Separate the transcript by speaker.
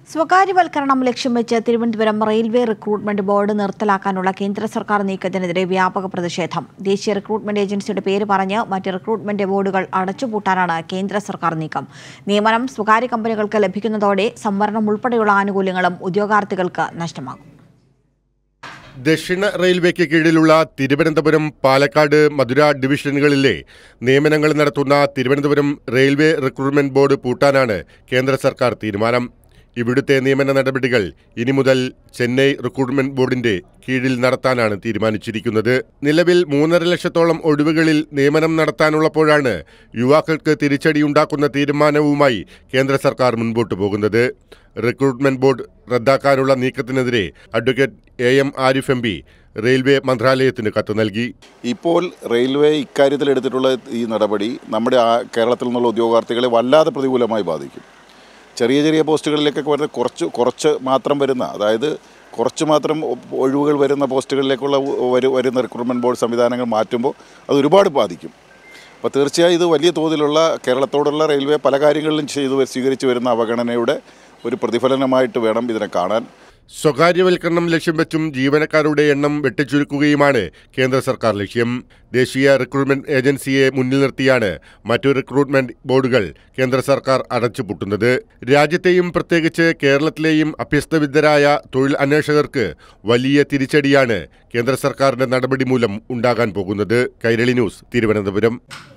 Speaker 1: സ്വകാര്യവൽക്കരണം ലക്ഷ്യം വെച്ച് Thiruvananthapuram railway recruitment board നിർത്തലാക്കാനുള്ള കേന്ദ്ര സർക്കാർ നീക്കത്തിനെതിരെ വ്യാപക പ്രതിഷേധം ദേശീയ റിക്രൂട്ട്മെന്റ് ഏജൻസിയുടെ പേര് പറഞ്ഞ് മറ്റ് റിക്രൂട്ട്മെന്റ് ബോർഡുകൾ അടച്ചുപൂട്ടാനാണ് കേന്ദ്ര സർക്കാർ നീക്കം നിയമനം സ്വകാര്യ കമ്പനികൾക്ക് ലഭിക്കുന്നതോടെ സംവരണം ഉൾപ്പെടെയുള്ള ആനുകൂല്യങ്ങളും ഉദ്യോഗാർത്ഥികൾക്ക് നഷ്ടമാകും
Speaker 2: ദക്ഷിണ റെയിൽവേക്ക് കീഴിലുള്ള തിരുവനന്തപുരം പാലക്കാട് മധുര ഡിവിഷനുകളിലെ നിയമനങ്ങൾ നടത്തുന്ന തിരുവനന്തപുരം റെയിൽവേ റിക്രൂട്ട്മെന്റ് ബോർഡ് പൂട്ടാനാണ് കേന്ദ്ര സർക്കാർ തീരുമാനം ഇവിടുത്തെ നിയമന നടപടികൾ ഇനി മുതൽ ചെന്നൈ റിക്രൂട്ട്മെന്റ് ബോർഡിന്റെ കീഴിൽ നടത്താനാണ് തീരുമാനിച്ചിരിക്കുന്നത് നിലവിൽ മൂന്നര ലക്ഷത്തോളം ഒഴിവുകളിൽ നിയമനം നടത്താനുള്ളപ്പോഴാണ് യുവാക്കൾക്ക് തിരിച്ചടിയുണ്ടാക്കുന്ന തീരുമാനവുമായി കേന്ദ്ര സർക്കാർ മുൻപോട്ട് പോകുന്നത് റിക്രൂട്ട്മെന്റ് ബോർഡ് റദ്ദാക്കാനുള്ള നീക്കത്തിനെതിരെ advocate A M Arif M P railway മന്ത്രാലയത്തിന് കത്ത് നൽകി
Speaker 3: ഇപ്പോൾ റെയിൽവേ ഇക്കാര്യത്തിൽ എടുത്തിട്ടുള്ള ഈ നടപടി നമ്മുടെ ആ കേരളത്തിൽ നിന്നുള്ള ഉദ്യോഗാർത്ഥികളെ വല്ലാതെ പ്രതികൂലമായി ബാധിക്കും ചെറിയ ചെറിയ പോസ്റ്റുകളിലേക്കൊക്കെ വരുന്ന കുറച്ച് കുറച്ച് മാത്രം വരുന്ന അതായത് കുറച്ച് മാത്രം ഒഴിവുകൾ വരുന്ന പോസ്റ്റുകളിലേക്കുള്ള വരു- വരുന്ന റിക്രൂട്ട്മെൻറ്റ് ബോർഡ് സംവിധാനങ്ങൾ മാറ്റുമ്പോൾ അത് ഒരുപാട് ബാധിക്കും അപ്പോൾ തീർച്ചയായും ഇത് വലിയ തോതിലുള്ള കേരളത്തോടുള്ള റെയിൽവേ പല കാര്യങ്ങളിലും ചെയ്തു വ- സ്വീകരിച്ചു വരുന്ന അവഗണനയുടെ ഒരു പ്രതിഫലനമായിട്ട് വേണം ഇതിനെ കാണാൻ
Speaker 2: സ്വകാര്യവൽക്കരണം ലക്ഷ്യം വെച്ചും ജീവനക്കാരുടെ എണ്ണം വെട്ടിച്ചുരുക്കുകയുമാണ് കേന്ദ്ര സർക്കാർ ലക്ഷ്യം ദേശീയ റിക്രൂട്ട്മെന്റ് ഏജൻസിയെ മുന്നിൽ നിർത്തിയാണ് മറ്റു റിക്രൂട്ട്മെന്റ് ബോർഡുകൾ കേന്ദ്ര സർക്കാർ അടച്ചുപൂട്ടുന്നത് രാജ്യത്തെയും പ്രത്യേകിച്ച് കേരളത്തിലെയും അഭ്യസ്തവിദ്യരായ തൊഴിൽ അന്വേഷകർക്ക് വലിയ തിരിച്ചടിയാണ് കേന്ദ്ര സർക്കാരിന്റെ നടപടി മൂലം ഉണ്ടാകാൻ പോകുന്നത് കൈരളി ന്യൂസ് തിരുവനന്തപുരം